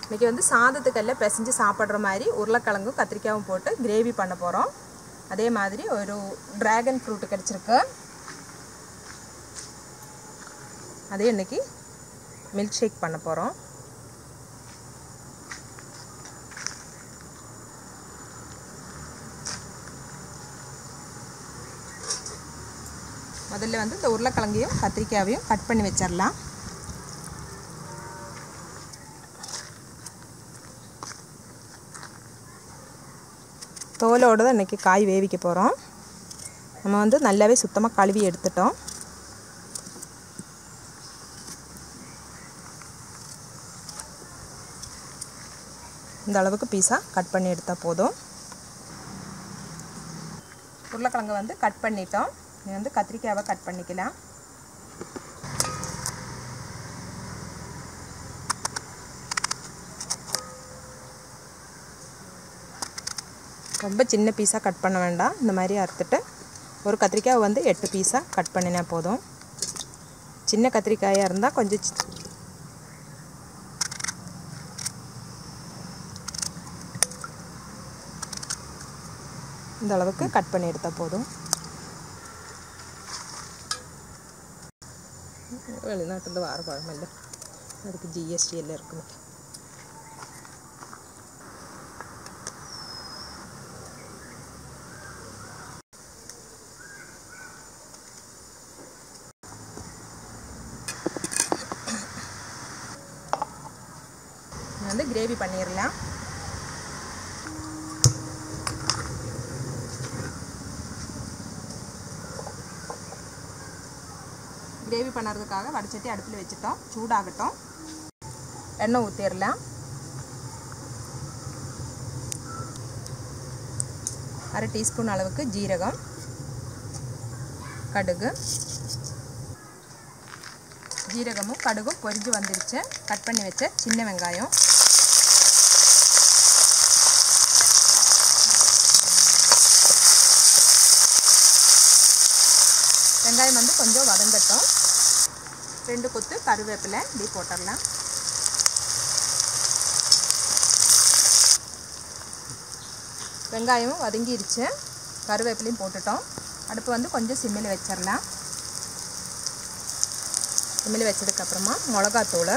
இன்றைக்கி வந்து சாதத்துக்கல்ல பிசைஞ்சு சாப்பிட்ற மாதிரி உருளைக்கிழங்கும் கத்திரிக்காயும் போட்டு கிரேவி பண்ண போகிறோம் அதே மாதிரி ஒரு ட்ராகன் ஃப்ரூட் கிடச்சிருக்கு அதே இன்னைக்கு மில்க் ஷேக் பண்ண போகிறோம் முதல்ல வந்து இந்த உருளைக்கிழங்கையும் கத்திரிக்காயையும் கட் பண்ணி வச்சிடலாம் தோலோடு தான் இன்றைக்கி காய் வேவிக்க போகிறோம் நம்ம வந்து நல்லாவே சுத்தமாக கழுவி எடுத்துட்டோம் இந்த அளவுக்கு பீஸாக கட் பண்ணி எடுத்தால் போதும் உருளைக்கிழங்கு வந்து கட் பண்ணிட்டோம் நீ வந்து கத்திரிக்காவை கட் பண்ணிக்கலாம் ரொம்ப சின்ன பீஸாக கட் பண்ண வேண்டாம் இந்த மாதிரி அறுத்துட்டு ஒரு கத்திரிக்காய் வந்து எட்டு பீஸாக கட் பண்ணினா போதும் சின்ன கத்திரிக்காயாக இருந்தால் கொஞ்சம் சி- இந்த அளவுக்கு கட் பண்ணி எடுத்தால் போதும் வெளிநாட்டில் வர பழமில்லை அதுக்கு ஜிஎஸ்டி எல்லாம் இருக்குமே வந்து கிரேவி பண்ணிடலாம் கிரேவி பண்ணுறதுக்காக வடச்சட்டி அடுப்பில் வச்சுட்டோம் சூடாகட்டும் எண்ணெய் ஊற்றிடலாம் அரை டீஸ்பூன் அளவுக்கு ஜீரகம் கடுகு ஜீரகமும் கடுகும் பொரிஞ்சு வந்துருச்சு கட் பண்ணி வச்ச சின்ன வெங்காயம் வெங்காயம் வந்து கொஞ்சம் வதங்கட்டும் ரெண்டு கொத்து கருவேப்பிலை இப்படி போட்டுடலாம் வெங்காயமும் வதங்கிருச்சு கருவேப்பிலையும் போட்டுட்டோம் அடுப்பு வந்து கொஞ்சம் சிம்மில் வச்சிடலாம் சிம்மில் வச்சதுக்கப்புறமா மிளகாத்தூள்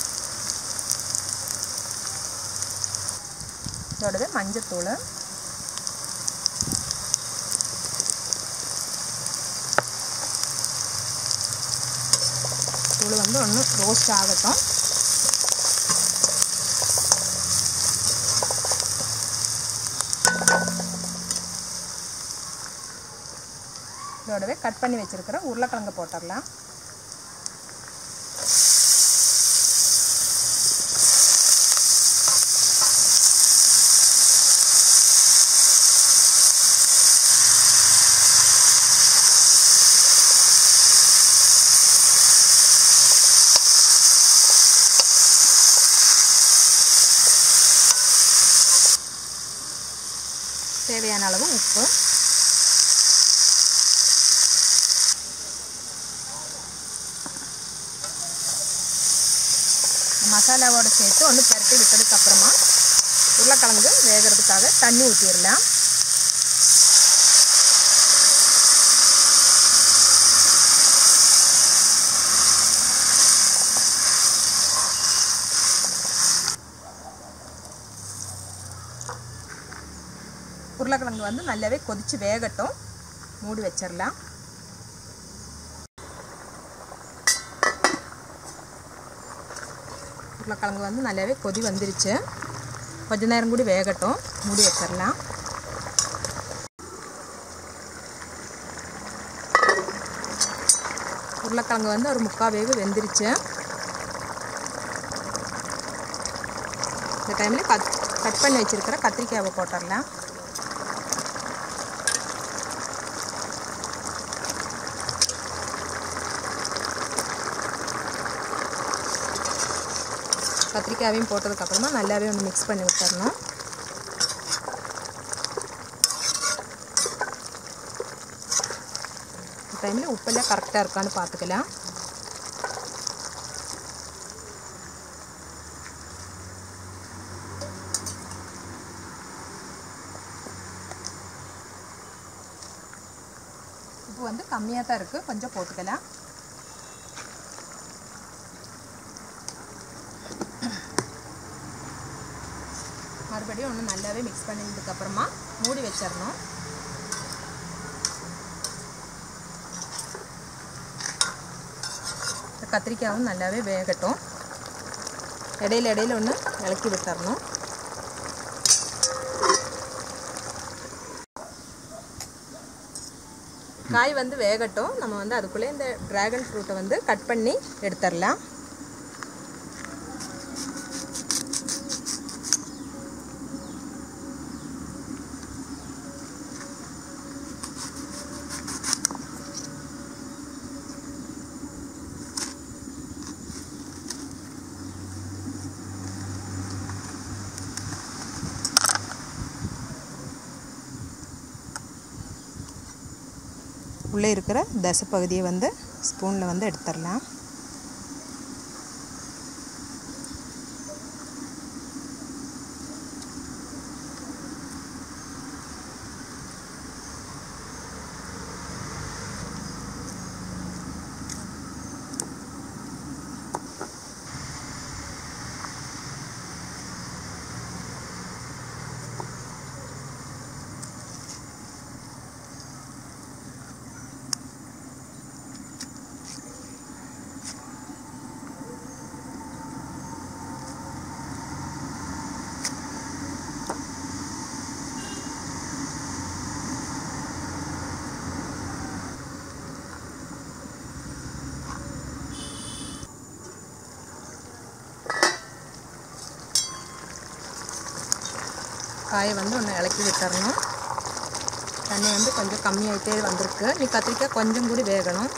இதோடவே மஞ்சத்தூள் தூள் வந்து ஒன்று ரோஸ்ட் ஆகட்டும் இதோடவே கட் பண்ணி வச்சிருக்கிற உருளைக்கிழங்கு போட்டுடலாம் தேவையான அளவு உப்பு மசாலாவோட சேர்த்து ஒன்று பரட்டி விட்டதுக்கு அப்புறமா உருளைக்கிழங்கு வேகிறதுக்காக தண்ணி ஊற்றிடலாம் உருளைக்கிழங்கு வந்து நல்லாவே கொதித்து வேகட்டும் மூடி வச்சிடலாம் உருளைக்கிழங்கு வந்து நல்லாவே கொதி வந்துருச்சு கொஞ்ச நேரம் கூடி வேகட்டும் மூடி வச்சிடலாம் உருளைக்கிழங்கு வந்து ஒரு முக்கால் வேவு வெந்துருச்சு இந்த டைமில் கட் கட் பண்ணி வச்சுருக்கிற கத்திரிக்காயை போட்டுடலாம் கத்திரிக்காயையும் போட்டதுக்கப்புறமா நல்லாவே ஒன்று மிக்ஸ் பண்ணி விட்டுறணும் டைமில் உப்பெல்லாம் கரெக்டாக இருக்கான்னு பார்த்துக்கலாம் வந்து கம்மியாக தான் இருக்குது கொஞ்சம் போட்டுக்கலாம் மறுபடியும் ஒன்று நல்லாவே மிக்ஸ் பண்ணதுக்கப்புறமா மூடி வச்சிடணும் கத்திரிக்காயும் நல்லாவே வேகட்டும் இடையில இடையில ஒன்று இலக்கி விட்டுறணும் காய் வந்து வேகட்டும் நம்ம வந்து அதுக்குள்ளே இந்த ட்ராகன் ஃப்ரூட்டை வந்து கட் பண்ணி எடுத்துடலாம் உள்ளே இருக்கிற தசை பகுதியை வந்து ஸ்பூனில் வந்து எடுத்துடலாம் காயை வந்து ஒன்று இலக்கி விட்டுறணும் தண்ணி வந்து கொஞ்சம் கம்மியாகிட்டே வந்திருக்கு நீ கத்திரிக்காய் கொஞ்சம் கூட வேகணும்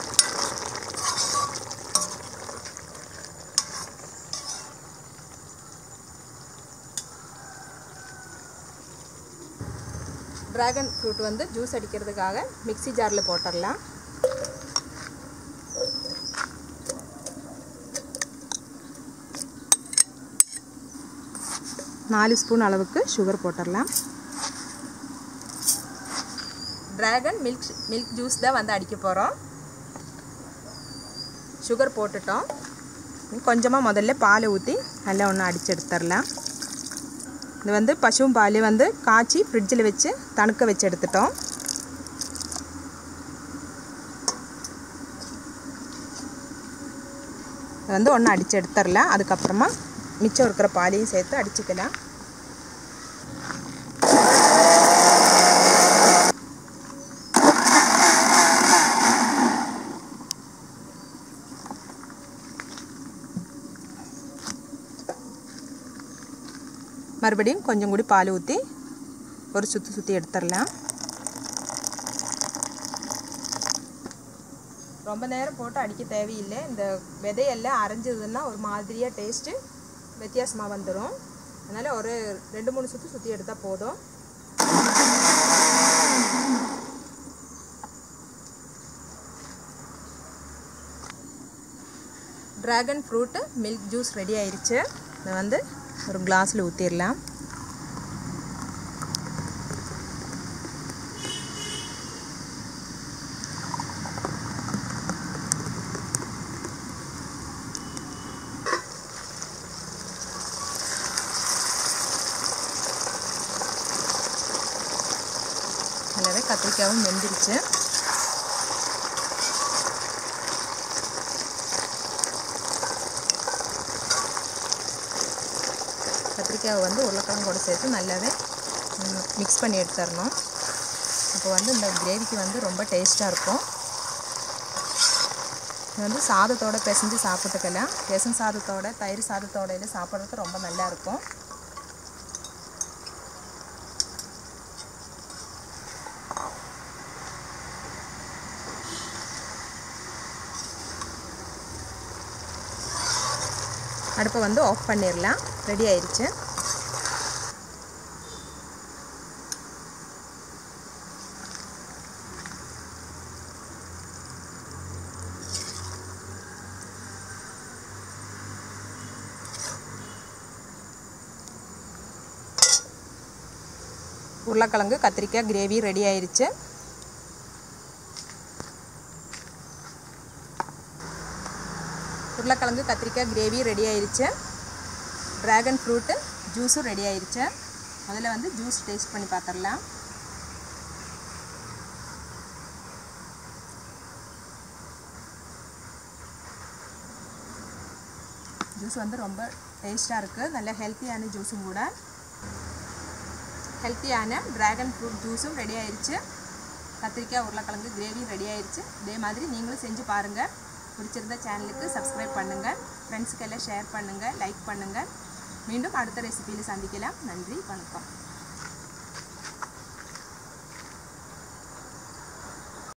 ட்ராகன் ஃப்ரூட் வந்து ஜூஸ் அடிக்கிறதுக்காக மிக்ஸி ஜாரில் போட்டுடலாம் நாலு ஸ்பூன் அளவுக்கு சுகர் போட்டுடலாம் ட்ராகன் மில்க் மில்க் ஜூஸ் தான் வந்து அடிக்க போகிறோம் சுகர் போட்டுட்டோம் கொஞ்சமாக முதல்ல பாலை ஊற்றி நல்லா ஒன்று அடித்து எடுத்துடலாம் இது வந்து பசுவும் பால் வந்து காய்ச்சி ஃப்ரிட்ஜில் வச்சு தணுக்க வச்சு எடுத்துட்டோம் இது வந்து ஒன்று அடித்து எடுத்துடலாம் அதுக்கப்புறமா மிச்சம் இருக்கிற பாலையும் சேர்த்து அடிச்சுக்கலாம் மறுபடியும் கொஞ்சம் கூடி பால் ஊற்றி ஒரு சுற்றி சுற்றி எடுத்துடலாம் ரொம்ப நேரம் போட்டு அடிக்க தேவையில்லை இந்த விதையெல்லாம் அரைஞ்சதுன்னா ஒரு மாதிரியாக டேஸ்ட்டு வித்தியாசமாக வந்துடும் அதனால் ஒரு ரெண்டு மூணு சுற்றி சுற்றி எடுத்தால் போதும் dragon fruit milk juice ready ஆயிடுச்சு இதை வந்து ஒரு கிளாஸில் ஊற்றிடலாம் நல்லாவே கத்திரிக்காயும் வெந்துருச்சு கத்திரிக்காயை வந்து உருளைக்கிழங்கோட சேர்த்து நல்லாவே மிக்ஸ் பண்ணி எடுத்துடணும் அப்போ வந்து இந்த கிரேவிக்கு வந்து ரொம்ப டேஸ்ட்டாக இருக்கும் இது வந்து சாதத்தோட பிசைஞ்சு சாப்பிட்டுக்கலாம் ரசம் சாதத்தோட தயிர் சாதத்தோட இது சாப்பிட்றதுக்கு ரொம்ப நல்லா இருக்கும் அடுப்பை வந்து ஆஃப் பண்ணிடலாம் ரெடி ஆயிடுச்சு உருளைக்கிழங்கு கத்திரிக்காய் கிரேவி ரெடி ஆயிடுச்சு உருளைக்கிழங்கு கத்திரிக்காய் கிரேவி ரெடி ஆயிருச்சு ட்ராகன் ஃப்ரூட்டு ஜூஸும் ரெடி ஆயிருச்சு முதல்ல வந்து ஜூஸ் டேஸ்ட் பண்ணி பார்த்துடலாம் ஜூஸ் வந்து ரொம்ப டேஸ்ட்டாக இருக்குது நல்ல ஹெல்த்தியான ஜூஸும் கூட ஹெல்த்தியான ட்ராகன் ஃப்ரூட் ஜூஸும் ரெடி ஆயிருச்சு கத்திரிக்காய் உருளைக்கிழங்கு கிரேவி ரெடி ஆயிருச்சு இதே மாதிரி நீங்களும் செஞ்சு பாருங்கள் பிடிச்சிருந்த சேனலுக்கு சப்ஸ்கிரைப் பண்ணுங்கள் ஃப்ரெண்ட்ஸுக்கெல்லாம் ஷேர் பண்ணுங்கள் லைக் பண்ணுங்கள் மீண்டும் அடுத்த ரெசிபியில் சந்திக்கலாம் நன்றி வணக்கம்